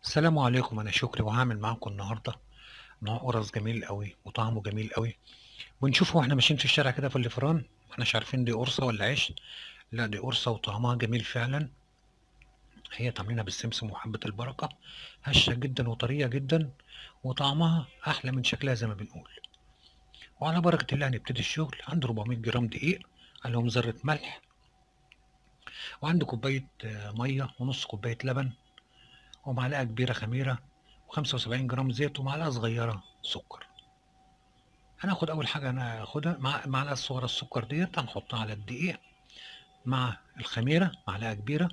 السلام عليكم أنا شكري وهاعمل معاكم النهارده نوع قرص جميل أوي وطعمه جميل أوي، ونشوفه وإحنا ماشيين في الشارع كده في الفران، ما إحناش عارفين دي قرصة والّا عيش، لأ دي قرصة وطعمها جميل فعلًا. أهيّة عاملينها بالسمسم وحبة البركة، هشة جدًا وطرية جدًا، وطعمها أحلى من شكلها زي ما بنقول. وعلى بركة الله هنبتدي الشغل، عندي 400 جرام دقيق، عليهم ذرة ملح. وعندي كوباية مَيّة ونُص كوباية لبن، ومعلقة كبيرة خميرة، و75 جرام زيت، ومعلقة صغيرة سكر. هناخد أول حاجة هناخدها مع المعلقة الصغيرة السكر ديّة هنحطها على الدقيق مع الخميرة معلقة كبيرة.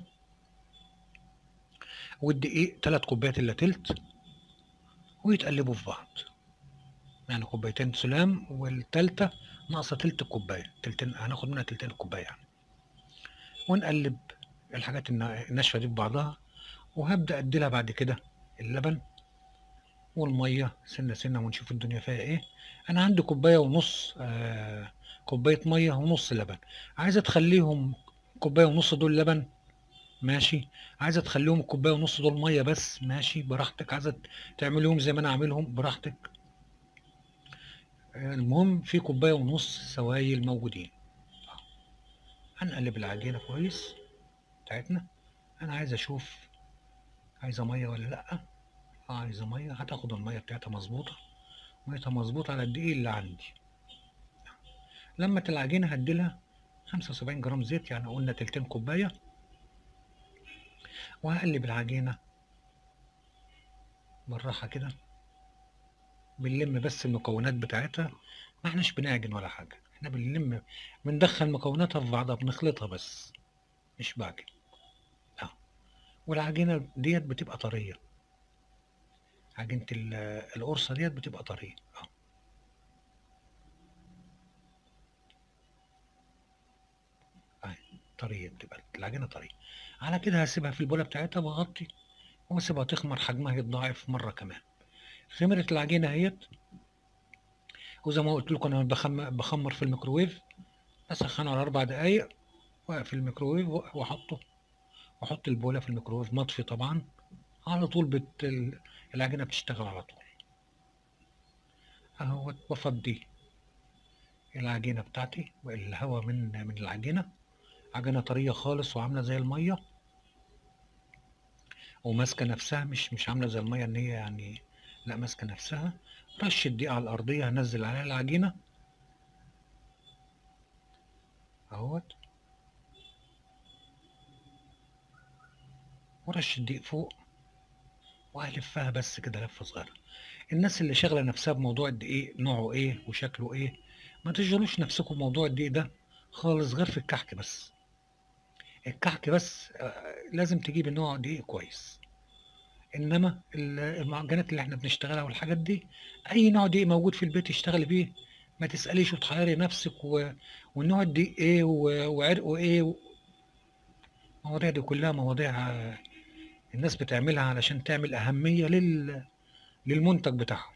والدقيق 3 كوبايات إلا تِلت. ويتقلبوا في بعض. يعني كوبايتين سُلام والتالتة ناقصة تِلت الكوباية، تِلتين هناخد منها تِلتين الكوباية يعني. ونقلّب الحاجات الن الناشفة دي في بعضها، وهابدأ أدّي لها بعد كده اللبن والمَيّة سِنّة، سِنّة ونشوف الدنيا فيها إيه. أنا عندي كوباية ونُص آآ كوباية مَيّة ونُص لبن، عايزة تخلّيهم كوباية ونُص دول لبن ماشي، عايزة تخلّيهم الكوباية ونُص دول مَيّة بس ماشي براحتك، عايزة تعمليهم زي ما أنا عاملهم براحتك. آآ المهم في كوباية ونُص سوايل موجودين. آه. هنقلّب العجينة كويس بتاعتنا، أنا عايز أشوف عايزة مَيّة والّا لأ، آه عايزة مَيّة، هتاخد المَيّة بتاعتها مضبوطة، مَيّتها مضبوطة على الدقيق اللي عندي. لمّة العجينة هادّي لها 75 جرام زيت، يعني قُلنا تِلتين كوباية. وهاقلّب العجينة بالراحة كده. بنلِم بس المكونات بتاعتها، ما إحناش بنعجن ولا حاجة، إحنا بنلِم بندخّل مكوناتها في بعضها، بنخلطها بس، مش باعجن. آه. والعجينة ديّة بتبقى طرية. عجينة ال القرصة ديّة بتبقى طرية، آه. أهي طرية بتبقى العجينة طرية. على كده هاسيبها في البولة بتاعتها واغطّي، واسيبها تخمر حجمها يتضاعف مرّة كمان. خمرت العجينة أهيّة وزي ما قُلت لكم أنا باخم باخمّر في الميكروويف، أسخّنه على 4 دقايق، وأقفل الميكروويف و وأحطه وأحط البولة في الميكروويف مطفي طبعًا، على طول بت ال العجينة بتشتغل على طول. أهوّة بافضّي العجينة بتاعتي والهوا من من العجينة، عجينة طرية خالص وعاملة زي المَيّة. وماسكة نفسها مش مش عاملة زي المَيّة إن هي يعني لأ ماسكة نفسها، رشّة دقيق على الأرضية هانزّل عليها العجينة. أهوّة. ورشّة دقيق فوق، وهالفّها بس كده لفّة صغيرة. الناس اللي شاغلة نفسها بموضوع الدقيق نوعه إيه وشكله إيه، ما تشغلوش نفسكم بموضوع الدقيق ده خالص غير في الكحك بس. الكحك بس آآ لازم تجيبي نوع دقيق كويس. إنما ال المعجنات اللي إحنا بنشتغلها والحاجات دي، أي نوع دقيق موجود في البيت اشتغلي بيه، ما تسأليش وتحيّري نفسِك و والنوع الدقيق إيه و وعرقه إيه و المواضيع دي كلّها مواضيع الناس بتعملها علشان تعمل أهمية لل للمنتج بتاعهم.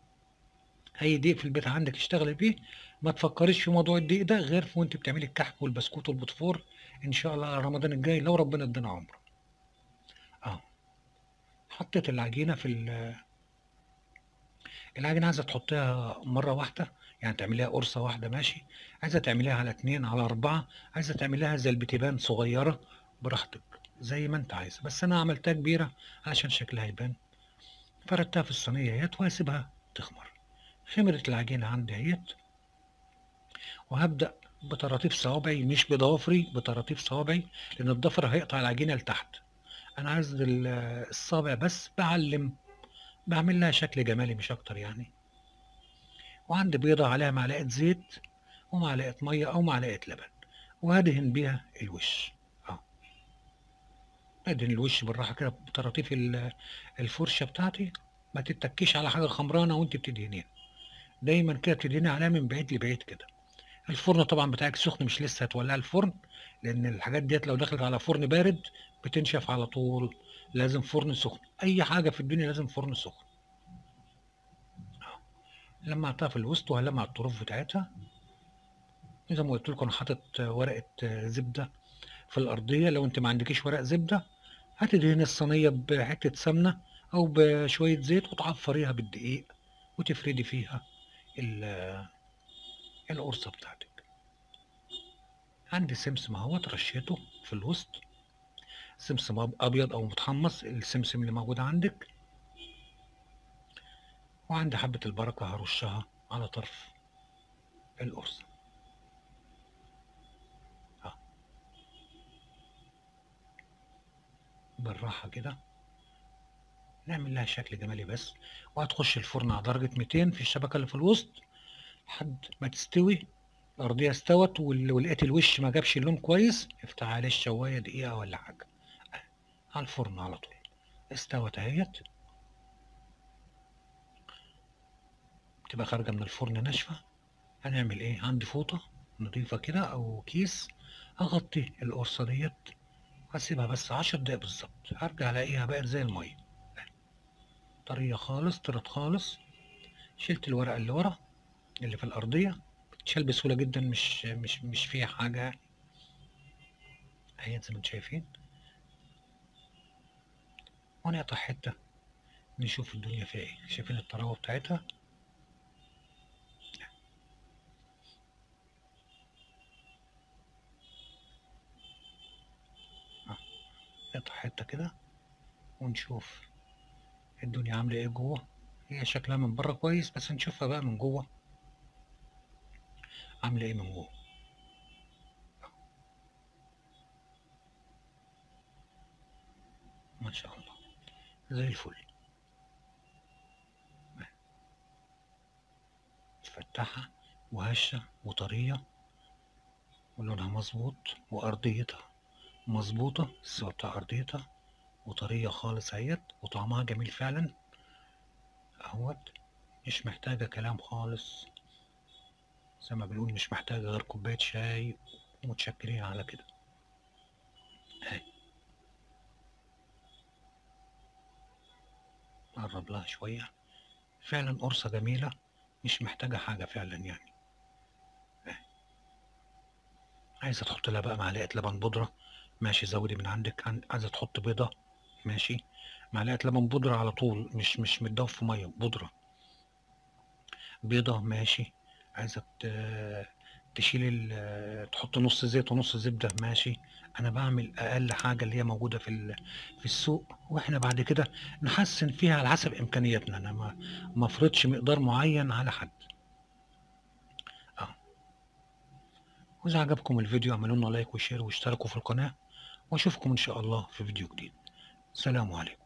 أي دقيق في البيت عندِك اشتغلي بيه، ما تفكّريش في موضوع الدقيق ده غير في وأنتِ بتعملي الكحك والبسكوت والبوتفور إن شاء الله على رمضان الجاي لو ربنا ادّانا عُمر. آه. حطيت العجينة في ال العجينة عايزة تحطّيها مرّة واحدة، يعني تعمليها قرصة واحدة ماشي، عايزة تعمليها على 2 على 4 عايزة تعمليها زي البتيبان صغيّرة براحتك، زي ما أنتِ عايزة، بس أنا عملتها كبيرة علشان شكلها يبان. فردتها في الصينية أهيّة وهاسيبها تخمر. خمرت العجينة عندي أهيّة. وهابدأ بطراطيف صوابعي مش بضوافري، بطراطيف صوابعي، لإن الضفر هيقطع العجينة لتحت. أنا عايز ال الصابع بس باعلّم، باعمل لها شكل جمالي مش أكتر يعني. وعندي بيضة عليها معلقة زيت، ومعلقة مَيّة أو معلقة لبن، وهادهن بيها الوش، آه. أدهن الوش بالراحة كده بطراطيف ال الفرشة بتاعتي، ما تتّكيش على حاجة خمرانة وأنتِ بتدهنيها، دايمًا كده بتدهني عليها من بعيد لبعيد كده. الفرن طبعًا بتاعِك سخن مش لسه هتولّعي الفرن، لإن الحاجات ديّة لو دخلت على فرن بارد بتنشف على طول، لازم فرن سخن، أي حاجة في الدنيا لازم فرن سخن. آه. لمّعتها في الوسط وهالمّع الطروف بتاعتها. زي ما قُلت لكم أنا حاطط ورقة زبدة في الأرضية، لو أنتِ ما عندكيش ورق زبدة هتدهني الصينية بحتة سمنة أو بشوية زيت وتعفريها بالدقيق وتفردي فيها ال- القرصة بتاعتك عندي سمسم اهوت رشيته في الوسط سمسم أب- أبيض أو متحمص السمسم اللي موجود عندك وعندي حبة البركة هرشها على طرف القرصة أهو بالراحة كده نعمل لها شكل جمالي بس وهتخش الفرن على درجة 200 في الشبكة اللي في الوسط لحد ما تستوي الأرضية استوت وال- ولقيت الوش ما جابش اللون كويس افتح عليه الشواية دقيقة ولا حاجة على الفرن على طول استوت اهيت تبقى خارجة من الفرن ناشفة هنعمل ايه عندي فوطة نضيفة كده او كيس اغطي القرصة ديت واسيبها بس عشر دقايق بالظبط هرجع الاقيها بقت زي المية طرية خالص طرت خالص شلت الورقة اللي ورا اللي في الأرضية بتتشال بسهولة جدا مش مش مش فيها حاجة اهي زي ما انتم شايفين ونقطع حتة نشوف الدنيا فيها ايه شايفين الطراوة بتاعتها آه، نقطع حتة كده ونشوف الدنيا عاملة ايه جوه هي شكلها من بره كويس بس نشوفها بقى من جوه عاملة ايه من جوه ما شاء الله زي الفل مفتحة وهشة وطرية ولونها مظبوط وأرضيتها مظبوطة السوا بتاع أرضيتها وطرية خالص اهيت وطعمها جميل فعلا اهوت مش محتاجة كلام خالص زي ما بنقول مش محتاجة غير كوباية شاي ومتشكرين على كده اهي قرب لها شوية فعلا قرصة جميلة مش محتاجة حاجة فعلا يعني اهي عايزة تحط لها بقى معلقة لبن بودرة ماشي زودي من عندك عن- عايزة تحط بيضة ماشي معلقة لبن بودرة على طول مش مش متضاف في مية بودرة بيضة ماشي عايزة ت- تشيل ال- تحط نص زيت ونص زبدة ماشي أنا بعمل أقل حاجة اللي هي موجودة في ال- في السوق وإحنا بعد كده نحسن فيها على حسب إمكانياتنا أنا ما ما أفرضش مقدار معين على حد أه وإذا عجبكم الفيديو اعملوا لنا لايك وشير واشتركوا في القناة وأشوفكم إن شاء الله في فيديو جديد سلام عليكم